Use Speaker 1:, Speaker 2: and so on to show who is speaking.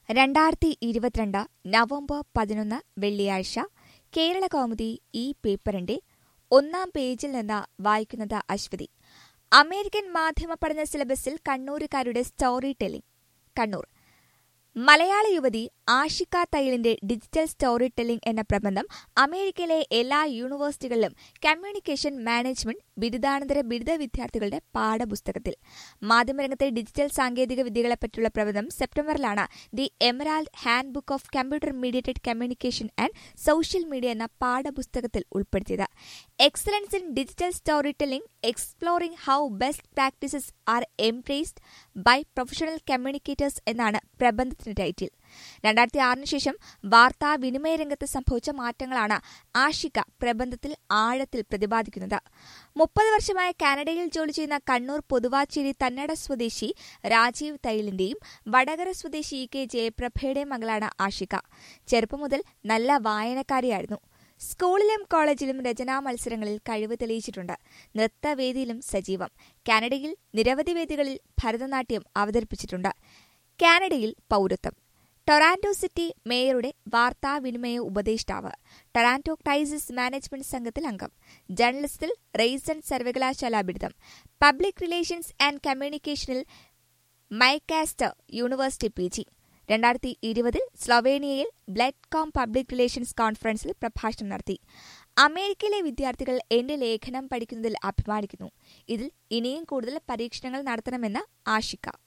Speaker 1: രണ്ടായിരത്തി ഇരുപത്തിരണ്ട് നവംബർ പതിനൊന്ന് വെള്ളിയാഴ്ച കേരള കൗമുദി ഈ പേപ്പറിന്റെ ഒന്നാം പേജിൽ നിന്ന് വായിക്കുന്നത് അശ്വതി അമേരിക്കൻ മാധ്യമ പഠന സിലബസിൽ കണ്ണൂരുകാരുടെ സ്റ്റോറി ടെല്ലിംഗ് കണ്ണൂർ മലയാള യുവതി ആഷിക തൈലിന്റെ ഡിജിറ്റൽ സ്റ്റോറി ടെല്ലിംഗ് എന്ന പ്രബന്ധം അമേരിക്കയിലെ എല്ലാ യൂണിവേഴ്സിറ്റികളിലും കമ്മ്യൂണിക്കേഷൻ മാനേജ്മെന്റ് ബിരുദാനന്തര ബിരുദ വിദ്യാർത്ഥികളുടെ പാഠപുസ്തകത്തിൽ മാധ്യമരംഗത്തെ ഡിജിറ്റൽ സാങ്കേതിക വിദ്യകളെപ്പറ്റിയുള്ള പ്രബന്ധം സെപ്റ്റംബറിലാണ് the Emerald handbook of computer mediated communication and social media എന്ന പാഠപുസ്തകത്തിൽ ഉൾപ്പെടുത്തിയത് excellence in digital story telling exploring how best practices are embraced by professional communicators എന്നാണ് പ്രബന്ധത്തിന്റെ ടൈറ്റിൽ രണ്ടായിരത്തി ആറിന് ശേഷം വാർത്താവിനിമയ രംഗത്ത് സംഭവിച്ച മാറ്റങ്ങളാണ് ആഷിക പ്രബന്ധത്തിൽ ആഴത്തിൽ പ്രതിപാദിക്കുന്നത് മുപ്പത് വർഷമായ കാനഡയിൽ ജോലി ചെയ്യുന്ന കണ്ണൂർ പൊതുവാച്ചേരി തന്നട സ്വദേശി രാജീവ് തൈലിന്റെയും വടകര സ്വദേശി ഇ കെ ജയപ്രഭയുടെയും മകളാണ് ആഷിക ചെറുപ്പം മുതൽ നല്ല വായനക്കാരിയായിരുന്നു സ്കൂളിലും കോളേജിലും രചനാ മത്സരങ്ങളിൽ കഴിവ് തെളിയിച്ചിട്ടുണ്ട് നൃത്തവേദിയിലും സജീവം കാനഡയിൽ നിരവധി വേദികളിൽ ഭരതനാട്യം അവതരിപ്പിച്ചിട്ടുണ്ട് കാനഡയിൽ പൌരത്വം ടൊറാന്റോ സിറ്റി മേയറുടെ വാർത്താവിനിമയ ഉപദേഷ്ടാവ് ടൊറാന്റോ ടൈസിസ് മാനേജ്മെന്റ് സംഘത്തിൽ അംഗം ജേർണലിസ്റ്റിൽ റെയ്സൺ സർവകലാശാല ബിരുദം പബ്ലിക് റിലേഷൻസ് ആൻഡ് കമ്മ്യൂണിക്കേഷനിൽ മൈക്കാസ്റ്റർ യൂണിവേഴ്സിറ്റി പി ജി രണ്ടായിരത്തി ഇരുപതിൽ സ്ലൊവേനിയയിൽ ബ്ലഡ് കോം പബ്ലിക് റിലേഷൻസ് കോൺഫറൻസിൽ പ്രഭാഷണം നടത്തി അമേരിക്കയിലെ വിദ്യാർത്ഥികൾ എന്റെ ലേഖനം പഠിക്കുന്നതിൽ അഭിമാനിക്കുന്നു ഇതിൽ ഇനിയും കൂടുതൽ പരീക്ഷണങ്ങൾ നടത്തണമെന്ന് ആശിക്ക